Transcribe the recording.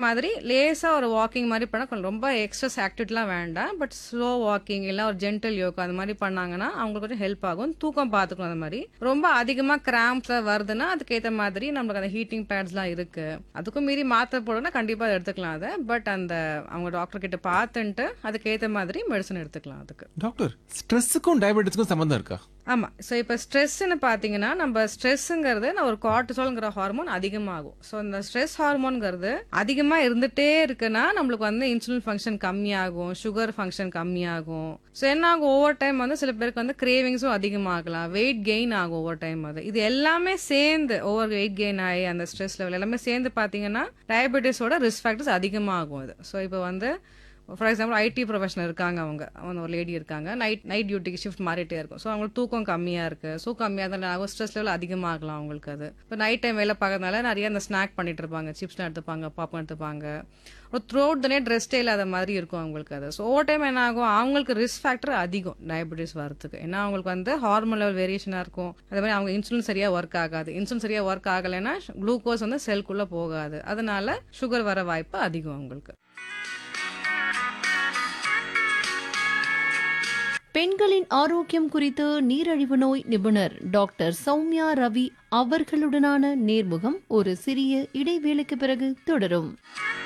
மாதிரி லேசா ஒரு வாக்கிங் மாதிரி பண்ணா கொஞ்சம் ரொம்ப எக்ஸ்ட்ரஸ் ஆக்டிவிட்டிலாம் வேண்டாம் பட் ஸ்லோ வாக்கிங் இல்ல ஒரு ஜென்டல் யோகா அந்த மாதிரி பண்ணாங்கன்னா அவங்களுக்கு கொஞ்சம் ஹெல்ப் ஆகும் தூக்கம் பார்த்துக்கணும் அந்த மாதிரி ரொம்ப அதிகமா கிராம்ப்ஸ் வருதுன்னா அதுக்கேற்ற மாதிரி நம்மளுக்கு அந்த ஹீட்டிங் பேட்ஸ்லாம் இருக்கு அதுக்கும் மீறி மாத்திரை போடணும்னா கண்டிப்பா அதை எடுத்துக்கலாம் அதை பட் அந்த அவங்க டாக்டர் கிட்ட பார்த்துட்டு அதுக்கேற்ற மாதிரி மெடிசன் எடுத்துக்கலாம் அதுக்கு டாக்டர் ஸ்ட்ரெஸ்ஸுக்கும் டயபெட்டிஸ்க்கும் சம்மந்தம் இருக்கா ஆமா ஸோ இப்போ ஸ்ட்ரெஸ்ன்னு பார்த்தீங்கன்னா நம்ம ஸ்ட்ரெஸ்ஸுங்கிறது நான் ஒரு கார்டிசால்ங்கிற ஹார்மோன் அதிகமாகும் ஸோ இந்த ஸ்ட்ரெஸ் ஹார்மோன்ங்கிறது அதிகமாக இருந்துட்டே இருக்குன்னா நம்மளுக்கு வந்து இன்சுலின் ஃபங்க்ஷன் கம்மியாகும் சுகர் ஃபங்க்ஷன் கம்மியாகும் ஸோ என்ன ஆகும் ஓவர் டைம் வந்து சில பேருக்கு வந்து கிரேவிங்ஸும் அதிகமாகலாம் வெயிட் கெயின் ஆகும் ஓவர் டைம் அது இது எல்லாமே சேர்ந்து ஓவர் வெயிட் கெயின் ஆகி அந்த ஸ்ட்ரெஸ் லெவல் எல்லாமே சேர்ந்து பார்த்தீங்கன்னா டயபெட்டிஸோட ரிஸ்க் ஃபேக்டர்ஸ் அதிகமாகும் இது ஸோ இப்போ வந்து ஃபார் எக்ஸாம்பிள் ஐடி ப்ரொஃபஷனல் இருக்காங்க அவங்க அவங்க ஒரு லேடி இருக்காங்க நைட் நைட் டியூட்டிக்கு ஷிஃப்ட் மாறிட்டே இருக்கும் ஸோ அவங்களுக்கு தூக்கம் கம்மியாக இருக்கு ஸோ கம்மியாக இருந்தாலும் ஆகும் ஸ்ட்ரெஸ் லெவல் அதிகமாகலாம் அவங்களுக்கு அது இப்போ நைட் டைம் வேலை பார்க்கறதுனால நிறைய அந்த ஸ்நாக் பண்ணிட்டு இருப்பாங்க சிப்ஸ்லாம் எடுத்துப்பாங்க பாப்கார்ன் எடுத்துப்பாங்க ஒரு த்ரூ அவுட் தனே ரெஸ்டே இல்லாத மாதிரி இருக்கும் அவங்களுக்கு அது ஸோ ஓவர் டைம் என்ன ஆகும் அவங்களுக்கு ரிஸ்க் ஃபேக்டர் அதிகம் டயபெட்டிஸ் வரதுக்கு ஏன்னா அவங்களுக்கு வந்து ஹார்மோன் லெவல் வேரியேஷனாக இருக்கும் அதே மாதிரி அவங்க இன்சுலின் சரியாக ஒர்க் ஆகாது இன்சுலின் சரியாக ஒர்க் ஆகலைன்னா குளுக்கோஸ் வந்து செல்குள்ளே போகாது அதனால சுகர் வர வாய்ப்பு அதிகம் அவங்களுக்கு பெண்களின் ஆரோக்கியம் குறித்து நீரழிவு நோய் நிபுணர் டாக்டர் சௌமியா ரவி அவர்களுடனான நேர்முகம் ஒரு சிறிய இடைவேளைக்கு பிறகு தொடரும்